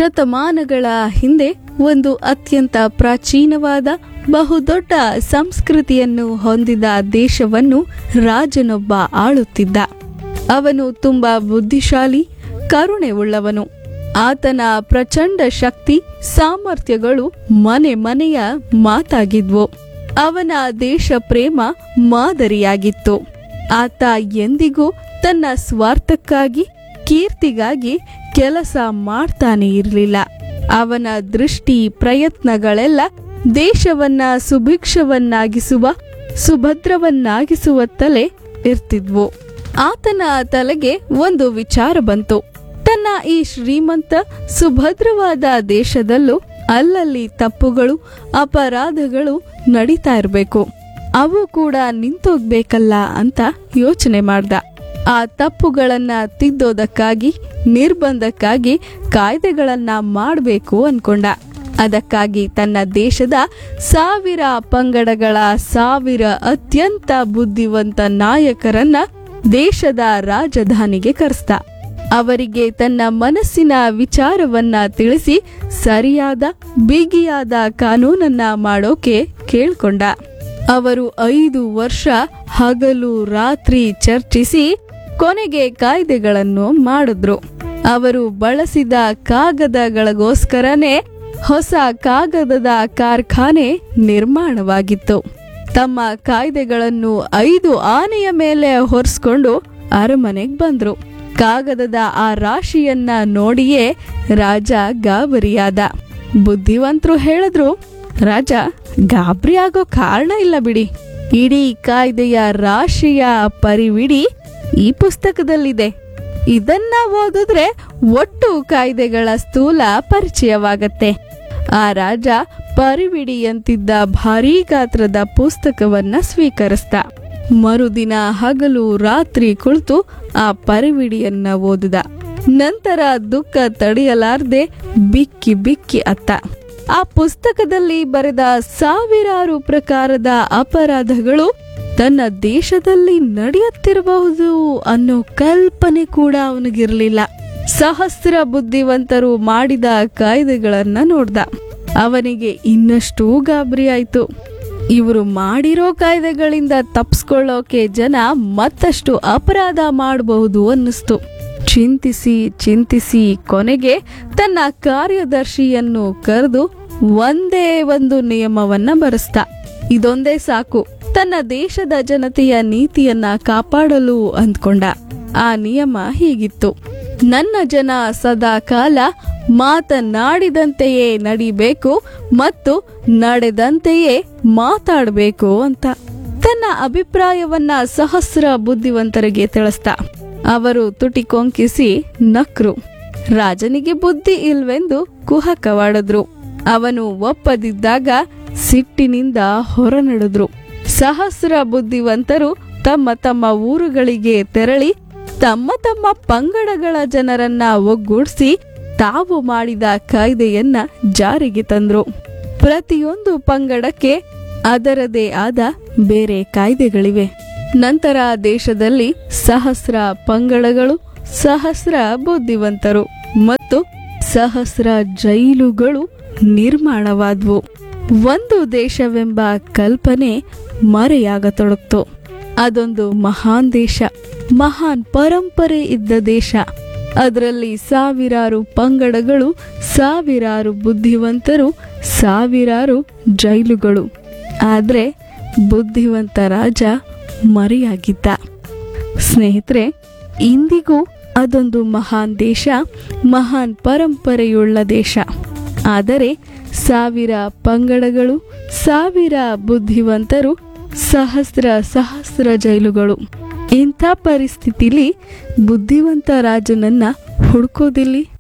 ಶತಮಾನಗಳ ಹಿಂದೆ ಒಂದು ಅತ್ಯಂತ ಪ್ರಾಚೀನವಾದ ಬಹುದೊಡ್ಡ ಸಂಸ್ಕೃತಿಯನ್ನು ಹೊಂದಿದ ದೇಶವನ್ನು ರಾಜನೊಬ್ಬ ಆಳುತ್ತಿದ್ದ ಅವನು ತುಂಬಾ ಬುದ್ಧಿಶಾಲಿ ಕರುಣೆ ಉಳ್ಳವನು ಆತನ ಪ್ರಚಂಡ ಶಕ್ತಿ ಸಾಮರ್ಥ್ಯಗಳು ಮನೆ ಮನೆಯ ಮಾತಾಗಿದ್ವು ಅವನ ದೇಶ ಪ್ರೇಮ ಮಾದರಿಯಾಗಿತ್ತು ಆತ ಎಂದಿಗೂ ತನ್ನ ಸ್ವಾರ್ಥಕ್ಕಾಗಿ ಕೀರ್ತಿಗಾಗಿ ಕೆಲಸ ಮಾಡ್ತಾನೆ ಇರಲಿಲ್ಲ ಅವನ ದೃಷ್ಟಿ ಪ್ರಯತ್ನಗಳೆಲ್ಲ ದೇಶವನ್ನ ಸುಭಿಕ್ಷವನ್ನಾಗಿಸುವ ಸುಭದ್ರವನ್ನಾಗಿಸುವತ್ತಲೇ ಇರ್ತಿದ್ವು ಆತನ ತಲೆಗೆ ಒಂದು ವಿಚಾರ ಬಂತು ತನ್ನ ಈ ಶ್ರೀಮಂತ ಸುಭದ್ರವಾದ ದೇಶದಲ್ಲೂ ಅಲ್ಲಲ್ಲಿ ತಪ್ಪುಗಳು ಅಪರಾಧಗಳು ನಡೀತಾ ಇರಬೇಕು ಅವು ಕೂಡ ನಿಂತೋಗ್ಬೇಕಲ್ಲ ಅಂತ ಯೋಚನೆ ಮಾಡ್ದ ಆ ತಪ್ಪುಗಳನ್ನ ತಿದ್ದೋದಕ್ಕಾಗಿ ನಿರ್ಬಂಧಕ್ಕಾಗಿ ಕಾಯ್ದೆಗಳನ್ನ ಮಾಡಬೇಕು ಅನ್ಕೊಂಡ ಅದಕ್ಕಾಗಿ ತನ್ನ ದೇಶದ ಸಾವಿರ ಪಂಗಡಗಳ ಸಾವಿರ ಅತ್ಯಂತ ಬುದ್ಧಿವಂತ ನಾಯಕರನ್ನ ದೇಶದ ರಾಜಧಾನಿಗೆ ಕರೆಸ್ದ ಅವರಿಗೆ ತನ್ನ ಮನಸ್ಸಿನ ವಿಚಾರವನ್ನ ತಿಳಿಸಿ ಸರಿಯಾದ ಬಿಗಿಯಾದ ಕಾನೂನನ್ನ ಮಾಡೋಕೆ ಕೇಳ್ಕೊಂಡ ಅವರು ಐದು ವರ್ಷ ಹಗಲು ರಾತ್ರಿ ಚರ್ಚಿಸಿ ಕೊನೆಗೆ ಕಾಯ್ದೆಗಳನ್ನು ಮಾಡಿದ್ರು ಅವರು ಬಳಸಿದ ಕಾಗದಗಳಿಗೋಸ್ಕರನೇ ಹೊಸ ಕಾಗದದ ಕಾರ್ಖಾನೆ ನಿರ್ಮಾಣವಾಗಿತ್ತು ತಮ್ಮ ಕಾಯ್ದೆಗಳನ್ನು ಐದು ಆನೆಯ ಮೇಲೆ ಹೊರಿಸ್ಕೊಂಡು ಅರಮನೆಗೆ ಬಂದ್ರು ಕಾಗದದ ಆ ರಾಶಿಯನ್ನ ನೋಡಿಯೇ ರಾಜ ಗಾಬರಿಯಾದ ಬುದ್ಧಿವಂತರು ಹೇಳಿದ್ರು ರಾಜ ಗಾಬರಿ ಆಗೋ ಕಾರಣ ಇಲ್ಲ ಬಿಡಿ ಇಡೀ ಕಾಯ್ದೆಯ ರಾಶಿಯ ಪರಿವಿಡಿ ಈ ಪುಸ್ತಕದಲ್ಲಿದೆ ಇದನ್ನ ಓದಿದ್ರೆ ಒಟ್ಟು ಕಾಯ್ದೆಗಳ ಸ್ಥೂಲ ಪರಿಚಯವಾಗತ್ತೆ ಆ ರಾಜ ಪರಿವಿಡಿಯಂತಿದ್ದ ಭಾರೀ ಗಾತ್ರದ ಪುಸ್ತಕವನ್ನ ಸ್ವೀಕರಿಸ್ದ ಮರುದಿನ ಹಗಲು ರಾತ್ರಿ ಕುಳಿತು ಆ ಪರಿವಿಡಿಯನ್ನ ಓದಿದ ನಂತರ ದುಃಖ ತಡೆಯಲಾರ್ದೆ ಬಿಕ್ಕಿ ಬಿಕ್ಕಿ ಅತ್ತ ಆ ಪುಸ್ತಕದಲ್ಲಿ ಬರೆದ ಸಾವಿರಾರು ಪ್ರಕಾರದ ಅಪರಾಧಗಳು ತನ್ನ ದೇಶದಲ್ಲಿ ನಡೆಯುತ್ತಿರಬಹುದು ಅನ್ನೋ ಕಲ್ಪನೆ ಕೂಡ ಅವನಿಗಿರಲಿಲ್ಲ ಸಹಸ್ರ ಬುದ್ಧಿವಂತರು ಮಾಡಿದ ಕಾಯ್ದೆಗಳನ್ನ ನೋಡ್ದ ಅವನಿಗೆ ಇನ್ನಷ್ಟು ಗಾಬರಿ ಆಯ್ತು ಇವರು ಮಾಡಿರೋ ಕಾಯ್ದೆಗಳಿಂದ ತಪ್ಪಿಸ್ಕೊಳ್ಳೋಕೆ ಜನ ಮತ್ತಷ್ಟು ಅಪರಾಧ ಮಾಡಬಹುದು ಅನ್ನಿಸ್ತು ಚಿಂತಿಸಿ ಚಿಂತಿಸಿ ಕೊನೆಗೆ ತನ್ನ ಕಾರ್ಯದರ್ಶಿಯನ್ನು ಕರೆದು ಒಂದೇ ಒಂದು ನಿಯಮವನ್ನ ಬರೆಸ್ದ ಇದೊಂದೇ ಸಾಕು ತನ್ನ ದೇಶದ ಜನತೆಯ ನೀತಿಯನ್ನ ಕಾಪಾಡಲು ಅಂದ್ಕೊಂಡ ಆ ನಿಯಮ ಹೀಗಿತ್ತು ನನ್ನ ಜನ ಸದಾ ಕಾಲ ಮಾತನಾಡಿದಂತೆಯೇ ನಡಿಬೇಕು ಮತ್ತು ನಡೆದಂತೆಯೇ ಮಾತಾಡಬೇಕು ಅಂತ ತನ್ನ ಅಭಿಪ್ರಾಯವನ್ನ ಸಹಸ್ರ ಬುದ್ಧಿವಂತರಿಗೆ ತಿಳಿಸ್ದ ಅವರು ತುಟಿ ಕೊಂಕಿಸಿ ನಕ್ರು ರಾಜನಿಗೆ ಬುದ್ಧಿ ಇಲ್ವೆಂದು ಕುಹಕವಾಡಿದ್ರು ಅವನು ಒಪ್ಪದಿದ್ದಾಗ ಸಿಟ್ಟಿನಿಂದ ಹೊರನಡೆದ್ರು ಸಹಸ್ರ ಬುದ್ಧಿವಂತರು ತಮ್ಮ ತಮ್ಮ ಊರುಗಳಿಗೆ ತೆರಳಿ ತಮ್ಮ ತಮ್ಮ ಪಂಗಡಗಳ ಜನರನ್ನ ಒಗ್ಗೂಡಿಸಿ ತಾವು ಮಾಡಿದ ಕಾಯ್ದೆಯನ್ನ ಜಾರಿಗೆ ತಂದ್ರು ಪ್ರತಿಯೊಂದು ಪಂಗಡಕ್ಕೆ ಅದರದೇ ಆದ ಬೇರೆ ಕಾಯ್ದೆಗಳಿವೆ ನಂತರ ದೇಶದಲ್ಲಿ ಸಹಸ್ರ ಪಂಗಡಗಳು ಸಹಸ್ರ ಬುದ್ಧಿವಂತರು ಮತ್ತು ಸಹಸ್ರ ಜೈಲುಗಳು ನಿರ್ಮಾಣವಾದವು ಒಂದು ದೇಶವೆಂಬ ಕಲ್ಪನೆ ಮರೆಯಾಗತೊಡಗ್ತು ಅದೊಂದು ಮಹಾನ್ ದೇಶ ಮಹಾನ್ ಪರಂಪರೆ ಇದ್ದ ದೇಶ ಅದರಲ್ಲಿ ಸಾವಿರಾರು ಪಂಗಡಗಳು ಸಾವಿರಾರು ಬುದ್ಧಿವಂತರು ಸಾವಿರಾರು ಜೈಲುಗಳು ಆದರೆ ಬುದ್ಧಿವಂತ ರಾಜ ಮರೆಯಾಗಿದ್ದ ಸ್ನೇಹಿತರೆ ಇಂದಿಗೂ ಅದೊಂದು ಮಹಾನ್ ದೇಶ ಮಹಾನ್ ಪರಂಪರೆಯುಳ್ಳ ದೇಶ ಆದರೆ ಸಾವಿರ ಪಂಗಡಗಳು ಸಾವಿರ ಬುದ್ಧಿವಂತರು ಸಹಸ್ರ ಸಹಸ್ರ ಜೈಲುಗಳು ಇಂಥ ಪರಿಸ್ಥಿತಿಲಿ ಬುದ್ಧಿವಂತ ರಾಜನನ್ನ ಹುಡುಕೋದಿಲ್ಲಿ